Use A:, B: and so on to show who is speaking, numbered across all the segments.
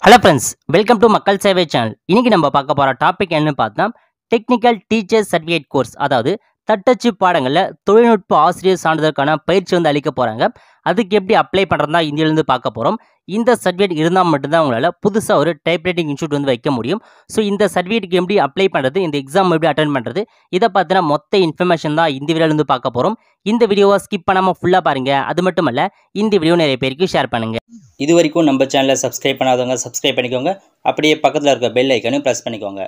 A: hello friends welcome to மக்கள் சேவை channel இன்னைக்கு நம்ம பார்க்க போகிற டாபிக் என்னன்னு பார்த்தா டெக்னிக்கல் டீச்சர் சர்டிஃபிகேட் கோர்ஸ் அதாவது தட்டச்சு பாடங்களில் தொழில்நுட்ப ஆசிரியர் சான்றிதழுக்கான பயிற்சி வந்து அளிக்க போகிறாங்க அதுக்கு எப்படி அப்ளை பண்ணுறதா இந்தியிலேருந்து பார்க்க போகிறோம் இந்த சர்டிஃபிகேட் இருந்தால் மட்டும்தான் உங்களால் புதுசாக ஒரு டைப்ரைட்டிங் இன்ஸ்டியூட் வந்து வைக்க முடியும் ஸோ இந்த சர்டிஃபிகேட்டுக்கு எப்படி அப்ளை பண்ணுறது இந்த எக்ஸாம் எப்படி அட்டன் பண்ணுறது இதை பற்றின மொத்த இன்ஃபர்மேஷன் தான் இந்த வீடியோலேருந்து பார்க்க போகிறோம் இந்த வீடியோவை ஸ்கிப் பண்ணாமல் ஃபுல்லாக பாருங்கள் அது மட்டும் இல்ல இந்த வீடியோ நிறைய பேருக்கு ஷேர் பண்ணுங்கள்
B: இது வரைக்கும் நம்ம சேனலை சப்ஸ்கிரைப் பண்ணாதவங்க சப்ஸ்கிரைப் பண்ணிக்கோங்க அப்படியே பக்கத்தில் இருக்க பெல் ஐக்கனையும் ப்ரெஸ் பண்ணிக்கோங்க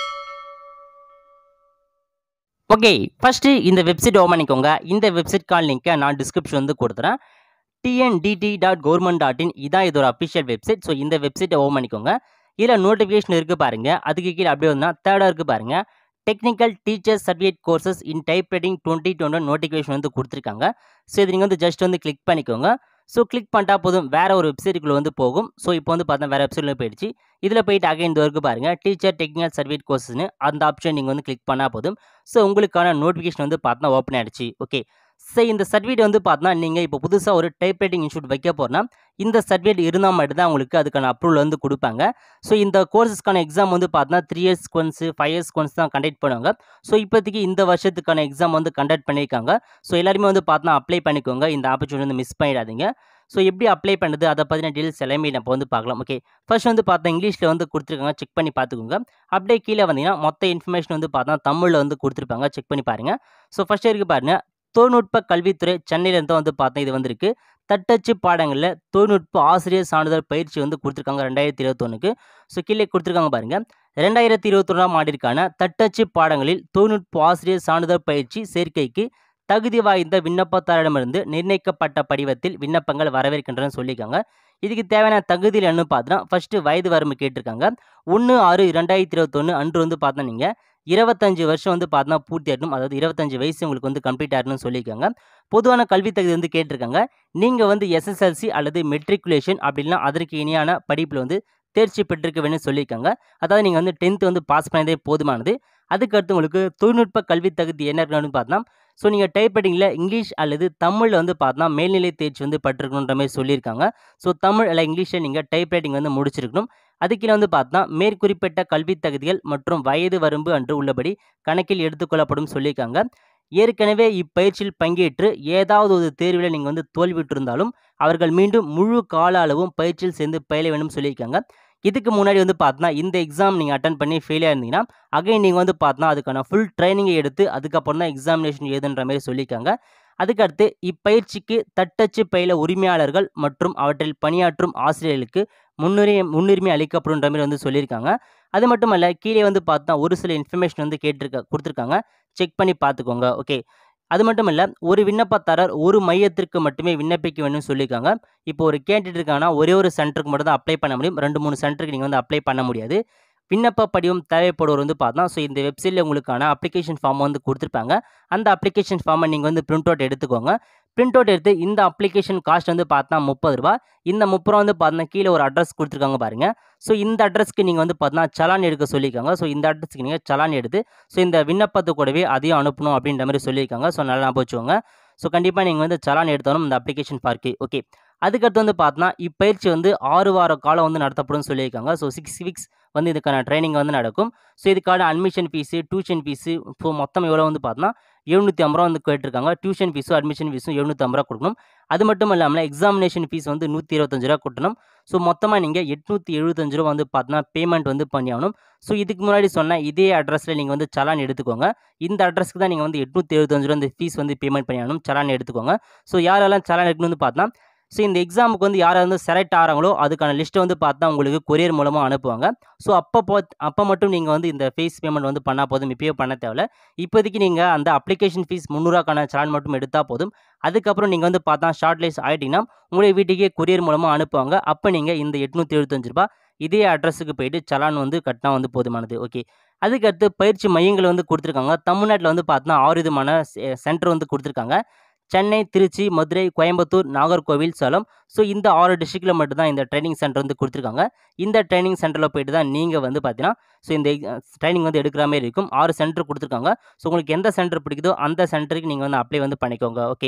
A: ஓகே ஃபஸ்ட்டு இந்த வெப்சைட் ஓப்பன் பண்ணிக்கோங்க இந்த வெப்சைட் கால் லிங்க்கை நான் டிஸ்கிரிப்ஷன் வந்து கொடுத்துறேன் TNDT dot government dot in இதான் இதோட அஃபிஷியல் வெப்சைட் ஸோ இந்த வெப்சைட்டை ஓப்பன் பண்ணிக்கோங்க இதில் நோட்டிஃபிகேஷன் இருக்குது பாருங்கள் அதுக்கு கீழே அப்படியே வந்தால் தேர்டாக இருக்குது பாருங்கள் technical teacher certificate courses in type writing twenty twenty notification வந்து கொடுத்துருக்காங்க ஸோ இது நீங்கள் வந்து ஜஸ்ட் வந்து கிளிக் பண்ணிக்கோங்க ஸோ கிளிக் பண்ணிட்டா போதும் வேறு ஒரு வெப்சைட்டுக்குள்ளே வந்து போகும் ஸோ இப்போ வந்து பார்த்தா வேறு வெப்சைட்டில் போயிடுச்சு இதில் போயிட்டு அகைன் இந்த வரைக்கும் பாருங்கள் டீச்சர் டெக்னிக்கல் சர்டிஃபிகேட் கோர்ஸ்னு அந்த ஆப்ஷன் நீங்கள் வந்து கிளிக் பண்ணால் போதும் ஸோ உங்களுக்கான நோட்டிஃபிகேஷன் வந்து பார்த்தா ஓப்பன் ஆகிடுச்சு ஓகே ஸோ இந்த சர்டிஃபிகேட் வந்து பார்த்தா நீங்கள் இப்போ புதுசாக ஒரு டைப் ரைட்டிங் இன்ஸ்டியூட் வைக்க போகிறனா இந்த சர்டிஃபிகேட் இருந்தால் மட்டும்தான் உங்களுக்கு அதுக்கான அப்ரூவல் வந்து கொடுப்பாங்க ஸோ இந்த கோர்ஸஸ்க்கான எக்ஸாம் வந்து பார்த்தா three years once five years once தான் கண்டக்ட் பண்ணுவாங்க ஸோ இப்போதைக்கு இந்த வருஷத்துக்கான எக்ஸாம் வந்து கண்டக்ட் பண்ணியிருக்காங்க ஸோ எல்லாருமே வந்து பார்த்தா அப்ளை பண்ணிக்கோங்க இந்த ஆப்பர்ச்சுனிட்டி வந்து மிஸ் பண்ணிடாதீங்க ஸோ எப்படி அப்ளை பண்ணுறது அதை பற்றின டீல்ஸ் எல்லாமே நம்ம வந்து பார்க்கலாம் ஓகே ஃபர்ஸ்ட் வந்து பார்த்தா இங்கிலீஷில் வந்து கொடுத்துருக்காங்க செக் பண்ணி பார்த்துக்கோங்க அப்படியே கீழே வந்தீங்கன்னா மொத்த இன்ஃபர்மேஷன் வந்து பார்த்தா தமிழில் வந்து கொடுத்துருப்பாங்க செக் பண்ணி பாருங்கள் ஸோ ஃபஸ்ட்டு இருக்குது பாருங்கள் தொழில்நுட்ப கல்வித்துறை சென்னையிலேருந்து வந்து பார்த்தா இது வந்திருக்கு தட்டச்சு பாடங்களில் தொழில்நுட்ப ஆசிரியர் சான்றிதழ் பயிற்சி வந்து கொடுத்துருக்காங்க ரெண்டாயிரத்தி இருபத்தொன்னுக்கு ஸோ கீழே கொடுத்துருக்காங்க பாருங்கள் ரெண்டாயிரத்தி இருபத்தொன்னாம் ஆண்டிற்கான தட்டச்சு பாடங்களில் தொழில்நுட்ப ஆசிரியர் சான்றிதழ் பயிற்சி சேர்க்கைக்கு தகுதி வாய்ந்த விண்ணப்பதாரிடமிருந்து நிர்ணயிக்கப்பட்ட படிவத்தில் விண்ணப்பங்கள் வரவேற்கின்றன சொல்லியிருக்காங்க இதுக்கு தேவையான தகுதியில் என்ன பார்த்தோன்னா ஃபஸ்ட்டு வயது வரம்பு கேட்டிருக்காங்க ஒன்று ஆறு ரெண்டாயிரத்தி இருபத்தொன்று அன்று வந்து பார்த்தா நீங்கள் இருபத்தஞ்சு வருஷம் வந்து பார்த்தா பூர்த்தி ஆகணும் அதாவது இருபத்தஞ்சு வயசு உங்களுக்கு வந்து கம்ப்ளீட் ஆகணும்னு சொல்லியிருக்காங்க பொதுவான கல்வி தகுதி வந்து கேட்டிருக்காங்க நீங்கள் வந்து எஸ்எஸ்எல்சி அல்லது மெட்ரிகுலேஷன் அப்படின்னா அதற்கு இணையான படிப்பில் வந்து தேர்ச்சி பெற்றிருக்க வேணும்னு சொல்லியிருக்காங்க அதாவது நீங்கள் வந்து டென்த்து வந்து பாஸ் பண்ணதே போதுமானது அதுக்கடுத்து உங்களுக்கு தொழில்நுட்ப கல்வி தகுதி என்ன இருக்கணும்னு பார்த்தா ஸோ நீங்கள் டைப் ரைட்டிங்கில் இங்கிலீஷ் அல்லது தமிழில் வந்து பார்த்தா மேல்நிலை தேர்ச்சி வந்து பட்டிருக்கணுன்ற மாதிரி சொல்லியிருக்காங்க ஸோ தமிழ் அல்ல இங்கிலீஷில் நீங்கள் டைப் ரைட்டிங் வந்து முடிச்சிருக்கணும் அதுக்கு வந்து பார்த்தா மேற்குறிப்பிட்ட கல்வி தகுதிகள் மற்றும் வயது வரம்பு அன்று உள்ளபடி கணக்கில் எடுத்துக்கொள்ளப்படும் சொல்லியிருக்காங்க ஏற்கனவே இப்பயிற்சியில் பங்கேற்று ஏதாவது ஒரு தேர்வில் நீங்கள் வந்து தோல்விட்டிருந்தாலும் அவர்கள் மீண்டும் முழு கால அளவும் பயிற்சியில் சேர்ந்து பயில வேண்டும் சொல்லியிருக்காங்க இதுக்கு முன்னாடி வந்து பார்த்தா இந்த எக்ஸாம் நீங்கள் அட்டன் பண்ணி ஃபெயிலியாக இருந்தீங்கன்னா அகைன் நீங்கள் வந்து பார்த்தா அதுக்கான ஃபுல் ட்ரைனிங்கை எடுத்து அதுக்கப்புறம் தான் எக்ஸாமினேஷன் எழுதுன்ற மாதிரி சொல்லியிருக்காங்க அதுக்கடுத்து இப்பயிற்சிக்கு தட்டச்சு பயில உரிமையாளர்கள் மற்றும் அவற்றில் பணியாற்றும் ஆசிரியர்களுக்கு முன்னுரிமை முன்னுரிமை அளிக்கப்படுன்ற மாதிரி வந்து சொல்லியிருக்காங்க அது மட்டும் அல்ல கீழே வந்து பார்த்தா ஒரு சில இன்ஃபர்மேஷன் வந்து கேட்டிருக்க கொடுத்துருக்காங்க செக் பண்ணி பார்த்துக்கோங்க ஓகே அது மட்டும் இல்லை ஒரு விண்ணப்பதாரர் ஒரு மையத்திற்கு மட்டுமே விண்ணப்பிக்க வேணும்னு சொல்லியிருக்காங்க இப்போ ஒரு கேண்டிடேட் இருக்காங்கன்னா ஒரே ஒரு சென்டருக்கு மட்டும் தான் அப்ளை பண்ண முடியும் ரெண்டு மூணு சென்டருக்கு நீங்கள் வந்து அப்ளை பண்ண முடியாது விண்ணப்ப படிவம் தேவைப்படுவர் வந்து பார்த்தா ஸோ இந்த வெப்சைட்டில் உங்களுக்கான அப்ளிகேஷன் ஃபார்ம் வந்து கொடுத்துருப்பாங்க அந்த அப்ளிகேஷன் ஃபார்மை நீங்கள் வந்து பிரிண்ட் அவுட் எடுத்துக்கோங்க பிரிண்ட் அவுட் எடுத்து இந்த அப்ளிகேஷன் காஸ்ட் வந்து பார்த்தா முப்பது ரூபா இந்த முப்பது ரூபா வந்து பார்த்தா கீழே ஒரு அட்ரஸ் கொடுத்துருக்காங்க பாருங்கள் ஸோ இந்த அட்ரஸ்க்கு நீங்கள் வந்து பார்த்தா சலான் எடுக்க சொல்லியிருக்காங்க ஸோ இந்த அட்ரஸ்க்கு நீங்கள் சலான் எடுத்து ஸோ இந்த விண்ணப்பத்து கூடவே அதையும் அனுப்பணும் அப்படின்ற மாதிரி சொல்லியிருக்காங்க ஸோ நல்லா ஞாபகம் வச்சுக்கோங்க ஸோ கண்டிப்பாக நீங்கள் வந்து சலான் எடுத்தாலும் இந்த அப்ளிகேஷன் பார்க்கு ஓகே அதுக்கடுத்து வந்து பார்த்தா இப்பயிற்சி வந்து ஆறு வார காலம் வந்து நடத்தப்படும் சொல்லியிருக்காங்க ஸோ சிக்ஸ் வீக்ஸ் வந்து இதுக்கான ட்ரைனிங் வந்து நடக்கும் ஸோ இதுக்கான அட்மிஷன் ஃபீஸு டியூஷன் ஃபீஸு இப்போ மொத்தம் எவ்வளோ வந்து பார்த்தோன்னா எழுநூற்றி ஐம்பது ரூபா வந்து கேட்டிருக்காங்க டியூஷன் ஃபீஸும் அட்மிஷன் ஃபீஸும் எழுநூற்றி ஐம்பது ரூபா கொடுக்கணும் அது மட்டும் இல்லாமல் எக்ஸாமினேஷன் ஃபீஸ் வந்து நூற்றி இருபத்தஞ்சு ரூபா கொடுக்கணும் ஸோ மொத்தமாக நீங்கள் எட்நூற்றி எழுபத்தஞ்சு ரூபா வந்து பார்த்தோன்னா பேமெண்ட் வந்து பண்ணி ஆகணும் ஸோ இதுக்கு முன்னாடி சொன்ன இதே அட்ரஸில் நீங்கள் வந்து சலான் எடுத்துக்கோங்க இந்த அட்ரஸ்க்கு தான் நீங்கள் வந்து எட்நூற்றி எழுபத்தஞ்சு ரூபா இந்த ஃபீஸ் வந்து பேமெண்ட் பண்ணி ஆகணும் சலான் எடுத்துக்கோங்க ஸோ யாரெல்லாம் சலான் எடுக்கணும்னு பார்த்தா ஸோ இந்த எக்ஸாமுக்கு வந்து யாராவது வந்து செலக்ட் ஆகிறாங்களோ அதுக்கான லிஸ்ட்டை வந்து பார்த்தா உங்களுக்கு கொரியர் மூலமாக அனுப்புவாங்க ஸோ அப்போ போ அப்போ மட்டும் நீங்கள் வந்து இந்த ஃபீஸ் பேமெண்ட் வந்து பண்ணால் போதும் இப்போயே பண்ண தேவையில்ல இப்போதைக்கு நீங்கள் அந்த அப்ளிகேஷன் ஃபீஸ் முந்நூறுவாக்கான சலான் மட்டும் எடுத்தால் போதும் அதுக்கப்புறம் நீங்கள் வந்து பார்த்தா ஷார்ட் லிஸ்ட் ஆகிட்டிங்கன்னா உங்களுடைய வீட்டுக்கே கொரியர் மூலமாக அனுப்புவாங்க அப்போ நீங்கள் இந்த எட்நூற்றி எழுபத்தஞ்சு ரூபா இதே அட்ரஸுக்கு போயிட்டு சலான் வந்து கட்டினா வந்து போதுமானது ஓகே அதுக்கடுத்து பயிற்சி மையங்கள் வந்து கொடுத்துருக்காங்க தமிழ்நாட்டில் வந்து பார்த்தோன்னா ஆறு விதமான சென்டர் வந்து கொடுத்துருக்காங்க சென்னை திருச்சி மதுரை கோயம்புத்தூர் நாகர்கோவில் சேலம் ஸோ இந்த ஆறு டிஸ்ட்ரிக்டில் மட்டும்தான் இந்த ட்ரைனிங் சென்டர் வந்து கொடுத்துருக்காங்க இந்த ட்ரைனிங் சென்டரில் போயிட்டு தான் நீங்கள் வந்து பார்த்தீங்கன்னா ஸோ இந்த ட்ரைனிங் வந்து எடுக்கிற மாதிரி இருக்கும் ஆறு சென்டர் கொடுத்துருக்காங்க ஸோ உங்களுக்கு எந்த சென்டர் பிடிக்குதோ அந்த சென்டருக்கு நீங்கள் வந்து அப்ளை வந்து பண்ணிக்கோங்க ஓகே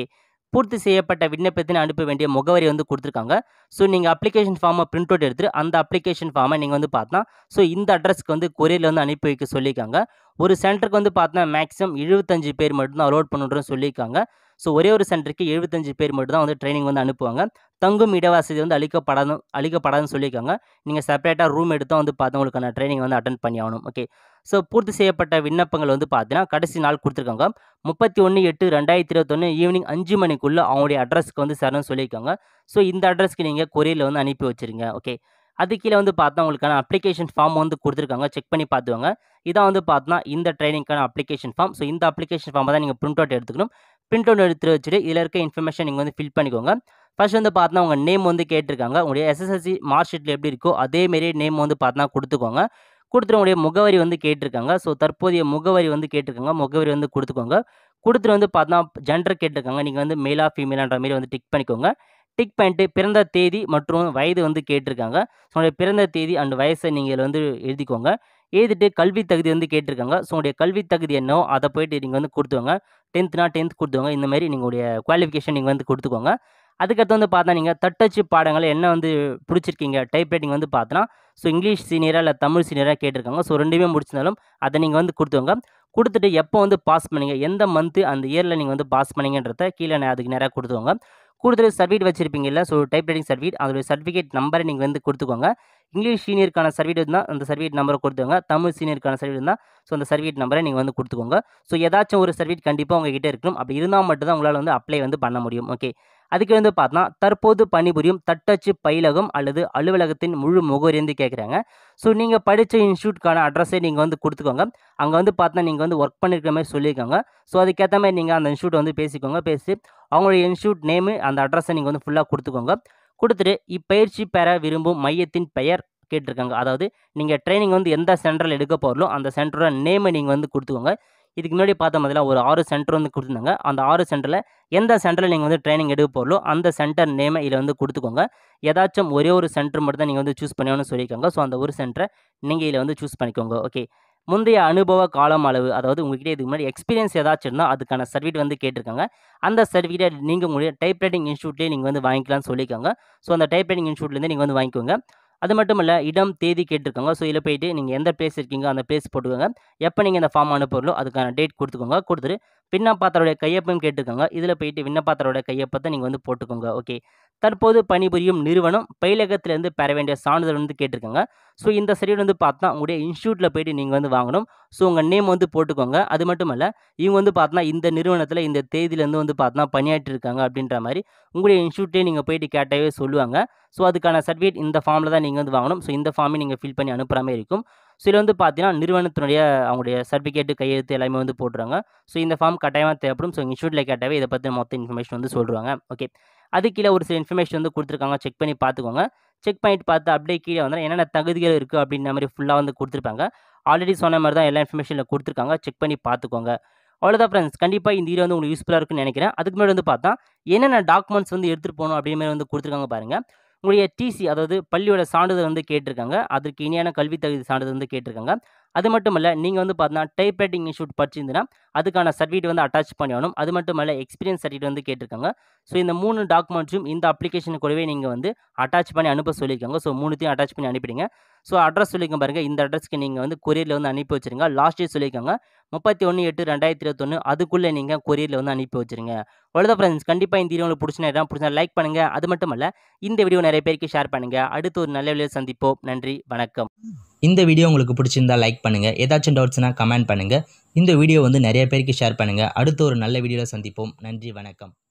A: பூர்த்தி செய்யப்பட்ட விண்ணப்பத்தினை அனுப்ப வேண்டிய முகவரி வந்து கொடுத்துருக்காங்க ஸோ நீங்கள் அப்ளிகேஷன் ஃபார்மை பிரிண்ட் அவுட் எடுத்துட்டு அந்த அப்ளிகேஷன் ஃபார்மை நீங்கள் வந்து பார்த்தா ஸோ இந்த அட்ரஸ்க்கு வந்து கொரியரில் வந்து அனுப்பி வைக்க சொல்லியிருக்காங்க ஒரு சென்டருக்கு வந்து பார்த்தா மேக்ஸிமம் எழுபத்தஞ்சு பேர் மட்டும் தான் அலோட் பண்ணுறோன்னு சொல்லியிருக்காங்க ஸோ ஒரே ஒரு சென்டருக்கு எழுபத்தஞ்சு பேர் மட்டும் தான் வந்து ட்ரைனிங் வந்து அனுப்புவாங்க தங்கும் இடவசதி வந்து அளிக்கப்படாது அளிக்கப்படாதுன்னு சொல்லியிருக்காங்க நீங்கள் செப்பரேட்டாக ரூம் எடுத்து வந்து பார்த்து உங்களுக்கான ட்ரைனிங் வந்து அட்டன் பண்ணி ஆகணும் ஓகே ஸோ பூர்த்தி செய்யப்பட்ட விண்ணப்பங்கள் வந்து பார்த்தீங்கன்னா கடைசி நாள் கொடுத்துருக்காங்க முப்பத்தி ஒன்று எட்டு ரெண்டாயிரத்தி இருபத்தொன்று ஈவினிங் அஞ்சு மணிக்குள்ளே அவங்களுடைய அட்ரஸ்க்கு வந்து சரணும் சொல்லியிருக்காங்க ஸோ இந்த அட்ரஸ்க்கு நீங்கள் கொரியரில் வந்து அனுப்பி வச்சுருங்க ஓகே அது கீழே வந்து பார்த்தா உங்களுக்கான அப்ளிகேஷன் ஃபார்ம் வந்து கொடுத்துருக்காங்க செக் பண்ணி பார்த்துவாங்க இதான் வந்து பார்த்தா இந்த ட்ரைனிங்க்கான அப்ளிகேஷன் ஃபார்ம் ஸோ இந்த அப்ளிகேஷன் ஃபார்மை தான் நீங்கள் பிரிண்ட் அவுட் எடுத்துக்கணும் பிரிண்ட் அவுட் எடுத்து வச்சுட்டு இதில் இருக்க இன்ஃபர்மேஷன் நீங்கள் வந்து ஃபில் பண்ணிக்கோங்க ஃபர்ஸ்ட் வந்து பார்த்தா உங்கள் நேம் வந்து கேட்டிருக்காங்க உங்களுடைய எஸ்எஸ்எல்சி மார்க் ஷீட்டில் எப்படி இருக்கோ அதேமாரி நேம் வந்து பார்த்தா கொடுத்துக்கோங்க கொடுத்துட்டு உங்களுடைய முகவரி வந்து கேட்டிருக்காங்க ஸோ தற்போதைய முகவரி வந்து கேட்டிருக்காங்க முகவரி வந்து கொடுத்துக்கோங்க கொடுத்துட்டு வந்து பார்த்தா ஜெண்டர் கேட்டிருக்காங்க நீங்கள் வந்து மேலா ஃபீமேலான்ற மாதிரி வந்து டிக் பண்ணிக்கோங்க டிக் பண்ணிட்டு பிறந்த தேதி மற்றும் வயது வந்து கேட்டிருக்காங்க ஸோ உங்களுடைய பிறந்த தேதி அண்ட் வயசை நீங்கள் இதில் வந்து எழுதிக்கோங்க எழுதிட்டு கல்வி தகுதி வந்து கேட்டிருக்காங்க ஸோ உங்களுடைய கல்வி தகுதி என்னவோ அதை போயிட்டு நீங்கள் வந்து கொடுத்துவாங்க டென்த்னா டென்த் கொடுத்துவாங்க இந்த மாதிரி நீங்களுடைய குவாலிஃபிகேஷன் நீங்கள் வந்து கொடுத்துக்கோங்க அதுக்கடுத்து வந்து பார்த்தா நீங்கள் தட்டச்சு பாடங்களை என்ன வந்து பிடிச்சிருக்கீங்க டைப் ரைட்டிங் வந்து பார்த்தோன்னா ஸோ இங்கிலீஷ் சீனியராக இல்லை தமிழ் சீனியராக கேட்டிருக்காங்க ஸோ ரெண்டுமே முடிச்சிருந்தாலும் அதை நீங்கள் வந்து கொடுத்துவாங்க கொடுத்துட்டு எப்போ வந்து பாஸ் பண்ணீங்க எந்த மந்த்து அந்த இயரில் நீங்கள் வந்து பாஸ் பண்ணீங்கன்றத கீழே நான் அதுக்கு நேராக கொடுத்துவாங்க கொடுத்துட்டு சர்டிஃபிகேட் வச்சிருப்பீங்கல்ல ஸோ டைப் ரைட்டிங் சர்டிஃபிகேட் அதோடைய சர்டிஃபிகேட் நம்பரை நீங்கள் வந்து கொடுத்துக்கோங்க இங்கிலீஷ் சீனியருக்கான சர்டிஃபிகேட் இருந்தால் அந்த சர்டிஃபிகேட் நம்பரை கொடுத்துவாங்க தமிழ் சீனியருக்கான சர்டிஃபிகேட் இருந்தால் ஸோ அந்த சர்டிஃபிகேட் நம்பரை நீங்கள் வந்து கொடுத்துக்கோங்க ஸோ ஏதாச்சும் ஒரு சர்டிஃபிகேட் கண்டிப்பாக உங்ககிட்ட இருக்கணும் அப்படி இருந்தால் மட்டும் தான் உங்களால் வந்து அப்ளை வந்து பண்ண முடியும் ஓகே அதுக்கு வந்து பார்த்தா தற்போது பணிபுரியும் தட்டச்சு பயிலகம் அல்லது அலுவலகத்தின் முழு முகவரி வந்து கேட்குறாங்க ஸோ நீங்கள் படித்த இன்ஸ்டியூட்கான அட்ரஸை நீங்கள் வந்து கொடுத்துக்கோங்க அங்கே வந்து பார்த்தா நீங்கள் வந்து ஒர்க் பண்ணிருக்கிற மாதிரி சொல்லியிருக்காங்க ஸோ அதுக்கேற்ற மாதிரி நீங்கள் அந்த இன்ஸ்டியூட் வந்து பேசிக்கோங்க பேசி அவங்களுடைய இன்ஸ்டியூட் நேமு அந்த அட்ரஸை நீங்கள் வந்து ஃபுல்லாக கொடுத்துக்கோங்க கொடுத்துட்டு இப்பயிற்சி பெற விரும்பும் மையத்தின் பெயர் கேட்டிருக்காங்க அதாவது நீங்கள் ட்ரைனிங் வந்து எந்த சென்டரில் எடுக்க போகிறோ அந்த சென்டரோட நேமை நீங்கள் வந்து கொடுத்துக்கோங்க இதுக்கு முன்னாடி பார்த்த மாதிரிலாம் ஒரு ஆறு சென்டர் வந்து கொடுத்துருந்தாங்க அந்த ஆறு சென்டரில் எந்த சென்டரில் நீங்கள் வந்து ட்ரைனிங் எடுக்க போகிறோ அந்த சென்டர் நேமை இதில் வந்து கொடுத்துக்கோங்க ஏதாச்சும் ஒரே ஒரு சென்டர் மட்டும் தான் நீங்கள் வந்து சூஸ் பண்ணணும்னு சொல்லியிருக்காங்க ஸோ அந்த ஒரு சென்டரை நீங்கள் இதில் வந்து சூஸ் பண்ணிக்கோங்க ஓகே முந்தைய அனுபவ காலம் அளவு அதாவது உங்ககிட்ட இதுக்கு முன்னாடி எக்ஸ்பீரியன்ஸ் ஏதாச்சும் இருந்தால் அதுக்கான சர்டிஃபிகேட் வந்து கேட்டிருக்காங்க அந்த சர்டிஃபிகேட் நீங்கள் உங்களுடைய டைப் ரைட்டிங் இன்ஸ்டியூட்லேயே நீங்கள் வந்து வாங்கிக்கலாம்னு சொல்லியிருக்காங்க ஸோ அந்த டைப் ரைட்டிங் இன்ஸ்டியூட்லேருந்து நீங்கள் வந்து வாங்கிக்கோங்க அது மட்டும் இல்லை இடம் தேதி கேட்டிருக்காங்க ஸோ இதில் போயிட்டு நீங்கள் எந்த பிளேஸ் இருக்கீங்க அந்த பிளேஸ் போட்டுக்கோங்க எப்போ நீங்கள் இந்த ஃபார்ம் அனுப்புறீங்களோ அதுக்கான டேட் கொடுத்துக்கோங்க கொடுத்துட்டு விண்ணப்பத்தாரோடைய கையொப்பம் கேட்டிருக்காங்க இதில் போயிட்டு விண்ணப்பத்தாரோட கையொப்பத்தை நீங்கள் வந்து போட்டுக்கோங்க ஓகே தற்போது பணிபுரியும் நிறுவனம் பயிலகத்திலேருந்து பெற வேண்டிய சான்றிதழ் வந்து கேட்டிருக்காங்க ஸோ இந்த சர்டிஃபிகேட் வந்து பார்த்தா உங்களுடைய இன்ஸ்டியூட்டில் போயிட்டு நீங்கள் வந்து வாங்கணும் ஸோ உங்கள் நேம் வந்து போட்டுக்கோங்க அது மட்டும் இல்லை இவங்க வந்து பார்த்தா இந்த நிறுவனத்தில் இந்த தேதியிலேருந்து வந்து பார்த்தா பணியாற்றிருக்காங்க அப்படின்ற மாதிரி உங்களுடைய இன்ஸ்டியூட்டே நீங்கள் போயிட்டு கேட்டாவே சொல்லுவாங்க ஸோ அதுக்கான சர்டிஃபிகேட் இந்த ஃபார்மில் தான் நீங்கள் வந்து வாங்கணும் ஸோ இந்த ஃபார்மை நீங்கள் ஃபில் பண்ணி அனுப்புகிற மாதிரி இருக்கும் ஸோ இதில் வந்து பார்த்தீங்கன்னா நிறுவனத்தினுடைய அவங்களுடைய சர்டிஃபிகேட்டு கையெழுத்து எல்லாமே வந்து போட்டுருவாங்க ஸோ இந்த ஃபார்ம் கட்டாயமாக தேவைப்படும் ஸோ இன்ஸ்டியூட்டில் கேட்டாவே இதை பற்றி மொத்த இன்ஃபர்மேஷன் வந்து சொல்லுவாங்க ஓகே அது கீழே ஒரு சில இன்ஃபர்மேஷன் வந்து கொடுத்துருக்காங்க செக் பண்ணி பார்த்துக்கோங்க செக் பண்ணிட்டு பார்த்து அப்படியே கீழே வந்து என்னென்ன தகுதிகள் இருக்குது அப்படின்ற மாதிரி ஃபுல்லாக வந்து கொடுத்துருப்பாங்க ஆல்ரெடி சொன்ன மாதிரி தான் எல்லா இன்ஃபர்மேஷனில் கொடுத்துருக்காங்க செக் பண்ணி பார்த்துக்கோங்க அவ்வளோதான் ஃப்ரெண்ட்ஸ் கண்டிப்பாக இந்த வீடியோ வந்து உங்களுக்கு யூஸ்ஃபுல்லாக இருக்குன்னு நினைக்கிறேன் அதுக்கு முன்னாடி வந்து பார்த்தா என்னென்ன டாக்குமெண்ட்ஸ் வந்து எடுத்துகிட்டு போகணும் அப்படிங்கிற மாதிரி வந்து கொடுத்துருக்காங்க பாருங்கள் உங்களுடைய டிசி அதாவது பள்ளியோட சான்றிதழ் வந்து கேட்டிருக்காங்க அதற்கு இணையான கல்வி தகுதி சான்றிதழ் வந்து கேட்டிருக்காங்க அது மட்டும் இல்லை நீங்கள் வந்து பார்த்தீங்கன்னா டைப் ரைட்டிங் இன்ஸ்டியூட் படிச்சிருந்தீங்கன்னா அதுக்கான சர்டிஃபிகேட் வந்து அட்டாச் பண்ணி ஆகணும் அது மட்டும் இல்லை எக்ஸ்பீரியன்ஸ் சர்டிஃபிகேட் வந்து கேட்டிருக்காங்க ஸோ இந்த மூணு டாக்குமெண்ட்ஸும் இந்த அப்ளிகேஷன் கூடவே நீங்கள் வந்து அட்டாச் பண்ணி அனுப்ப சொல்லியிருக்காங்க ஸோ மூணுத்தையும் அட்டாச் பண்ணி அனுப்பிடுங்க ஸோ அட்ரஸ் சொல்லியிருக்க பாருங்கள் இந்த அட்ரஸ்க்கு நீங்கள் வந்து கொரியரில் வந்து அனுப்பி வச்சிருங்க லாஸ்ட் டே சொல்லியிருக்காங்க முப்பத்தி ஒன்று எட்டு ரெண்டாயிரத்தி இருபத்தொன்று அதுக்குள்ளே நீங்கள் கொரியரில் வந்து அனுப்பி வச்சிருங்க அவ்வளோதான் ஃப்ரெண்ட்ஸ் கண்டிப்பாக இந்த வீடியோ உங்களுக்கு பிடிச்சினா இடம் பிடிச்சா லைக் பண்ணுங்கள் அது மட்டும் இல்லை இந்த வீடியோ நிறைய பேருக்கு ஷேர் பண்ணுங்கள் அடுத்து ஒரு நல்ல வீடியோ சந்திப்போம் நன்றி வணக்கம்
B: இந்த வீடியோ உங்களுக்கு பிடிச்சிருந்தா லைக் பண்ணுங்கள் ஏதாச்சும் டவுட்ஸ்னால் கமெண்ட் பண்ணுங்கள் இந்த வீடியோ வந்து நிறைய பேருக்கு ஷேர் பண்ணுங்கள் அடுத்து ஒரு நல்ல வீடியோவில் சந்திப்போம் நன்றி வணக்கம்